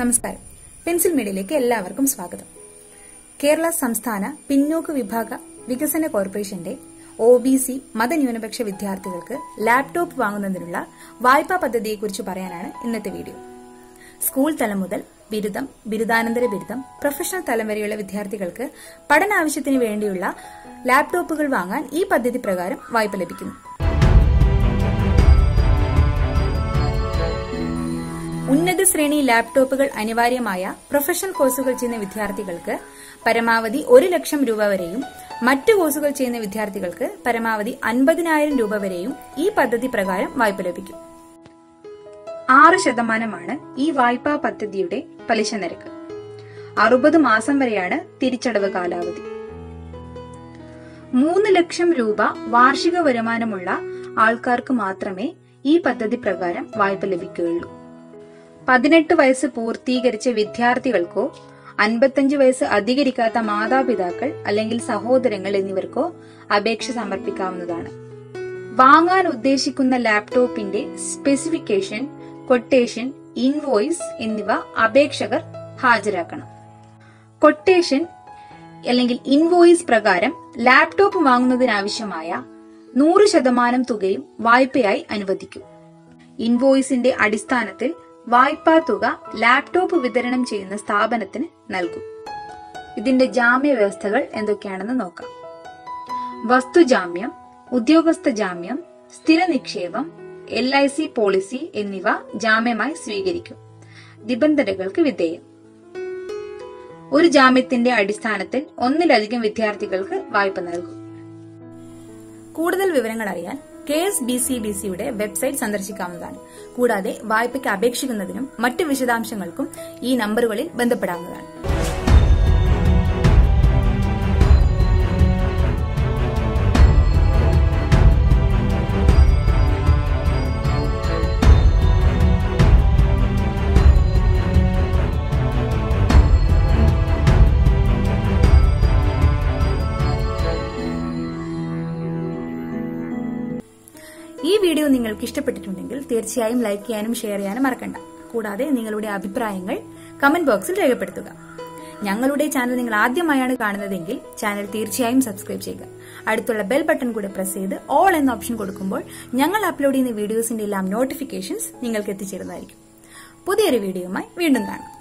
നമസ്കാരം പെൻസിൽ മീഡിയയിലേക്ക് എല്ലാവർക്കും സ്വാഗതം കേരള സംസ്ഥാന പിന്നോക്ക വിഭാഗ വികസന കോർപ്പറേഷന്റെ ഒ ബി സി മതന്യൂനപക്ഷ വിദ്യാർത്ഥികൾക്ക് ലാപ്ടോപ്പ് വാങ്ങുന്നതിനുള്ള വായ്പാ പദ്ധതിയെക്കുറിച്ച് പറയാനാണ് ഇന്നത്തെ വീഡിയോ സ്കൂൾ തലം മുതൽ ബിരുദം ബിരുദാനന്തര ബിരുദം പ്രൊഫഷണൽ തലം വരെയുള്ള വിദ്യാർത്ഥികൾക്ക് പഠനാവശ്യത്തിന് വേണ്ടിയുള്ള ലാപ്ടോപ്പുകൾ വാങ്ങാൻ ഈ പദ്ധതി പ്രകാരം വായ്പ ലഭിക്കുന്നു ഉന്നത ശ്രേണി ലാപ്ടോപ്പുകൾ അനിവാര്യമായ പ്രൊഫഷണൽ കോഴ്സുകൾ ചെയ്യുന്ന വിദ്യാർത്ഥികൾക്ക് പരമാവധി ഒരു ലക്ഷം രൂപ വരെയും മറ്റു കോഴ്സുകൾ ചെയ്യുന്ന വിദ്യാർത്ഥികൾക്ക് പരമാവധി അൻപതിനായിരം രൂപ വരെയും ഈ പദ്ധതി പ്രകാരം വായ്പ ലഭിക്കും ആറ് ശതമാനമാണ് ഈ വായ്പാ പദ്ധതിയുടെ പലിശ നിരക്ക് അറുപത് മാസം വരെയാണ് തിരിച്ചടവ് കാലാവധി മൂന്ന് ലക്ഷം രൂപ വാർഷിക വരുമാനമുള്ള ആൾക്കാർക്ക് മാത്രമേ ഈ പദ്ധതി പ്രകാരം വായ്പ ലഭിക്കുകയുള്ളൂ പതിനെട്ട് വയസ്സ് പൂർത്തീകരിച്ച വിദ്യാർത്ഥികൾക്കോ അൻപത്തഞ്ച് വയസ്സ് അധികരിക്കാത്ത മാതാപിതാക്കൾ അല്ലെങ്കിൽ സഹോദരങ്ങൾ എന്നിവർക്കോ അപേക്ഷ സമർപ്പിക്കാവുന്നതാണ് വാങ്ങാൻ ഉദ്ദേശിക്കുന്ന ലാപ്ടോപ്പിന്റെ സ്പെസിഫിക്കേഷൻ കൊട്ടേഷൻ ഇൻവോയ്സ് എന്നിവ അപേക്ഷകർ ഹാജരാക്കണം കൊട്ടേഷൻ അല്ലെങ്കിൽ ഇൻവോയ്സ് പ്രകാരം ലാപ്ടോപ്പ് വാങ്ങുന്നതിനാവശ്യമായ നൂറ് ശതമാനം തുകയും വായ്പയായി അനുവദിക്കും ഇൻവോയ്സിന്റെ അടിസ്ഥാനത്തിൽ വായ്പാ തുക ലാപ്ടോപ്പ് വിതരണം ചെയ്യുന്ന സ്ഥാപനത്തിന് നൽകും ഇതിന്റെ ജാമ്യ വ്യവസ്ഥകൾ എന്തൊക്കെയാണെന്ന് നോക്കാം വസ്തുജാമ്യം ഉദ്യോഗസ്ഥ ജാമ്യം സ്ഥിര നിക്ഷേപം എൽ ഐ സി പോളിസി എന്നിവ ജാമ്യമായി സ്വീകരിക്കും നിബന്ധനകൾക്ക് വിധേയം ഒരു ജാമ്യത്തിന്റെ അടിസ്ഥാനത്തിൽ ഒന്നിലധികം വിദ്യാർത്ഥികൾക്ക് വായ്പ നൽകും കൂടുതൽ വിവരങ്ങൾ അറിയാൻ K S B C D സിയുടെ വെബ്സൈറ്റ് സന്ദർശിക്കാവുന്നതാണ് കൂടാതെ വായ്പയ്ക്ക് അപേക്ഷിക്കുന്നതിനും മറ്റ് വിശദാംശങ്ങൾക്കും ഈ നമ്പറുകളിൽ ബന്ധപ്പെടാവുന്നതാണ് ഈ വീഡിയോ നിങ്ങൾക്ക് ഇഷ്ടപ്പെട്ടിട്ടുണ്ടെങ്കിൽ തീർച്ചയായും ലൈക്ക് ചെയ്യാനും ഷെയർ ചെയ്യാനും മറക്കണ്ട കൂടാതെ നിങ്ങളുടെ അഭിപ്രായങ്ങൾ കമന്റ് ബോക്സിൽ രേഖപ്പെടുത്തുക ഞങ്ങളുടെ ചാനൽ നിങ്ങൾ ആദ്യമായാണ് കാണുന്നതെങ്കിൽ ചാനൽ തീർച്ചയായും സബ്സ്ക്രൈബ് ചെയ്യുക അടുത്തുള്ള ബെൽ ബട്ടൺ കൂടെ പ്രസ് ചെയ്ത് ഓൾ എന്ന ഓപ്ഷൻ കൊടുക്കുമ്പോൾ ഞങ്ങൾ അപ്ലോഡ് ചെയ്യുന്ന വീഡിയോസിന്റെ എല്ലാം നോട്ടിഫിക്കേഷൻസ് നിങ്ങൾക്ക് എത്തിച്ചേരുന്നതായിരിക്കും പുതിയൊരു വീഡിയോയുമായി വീണ്ടും കാണാം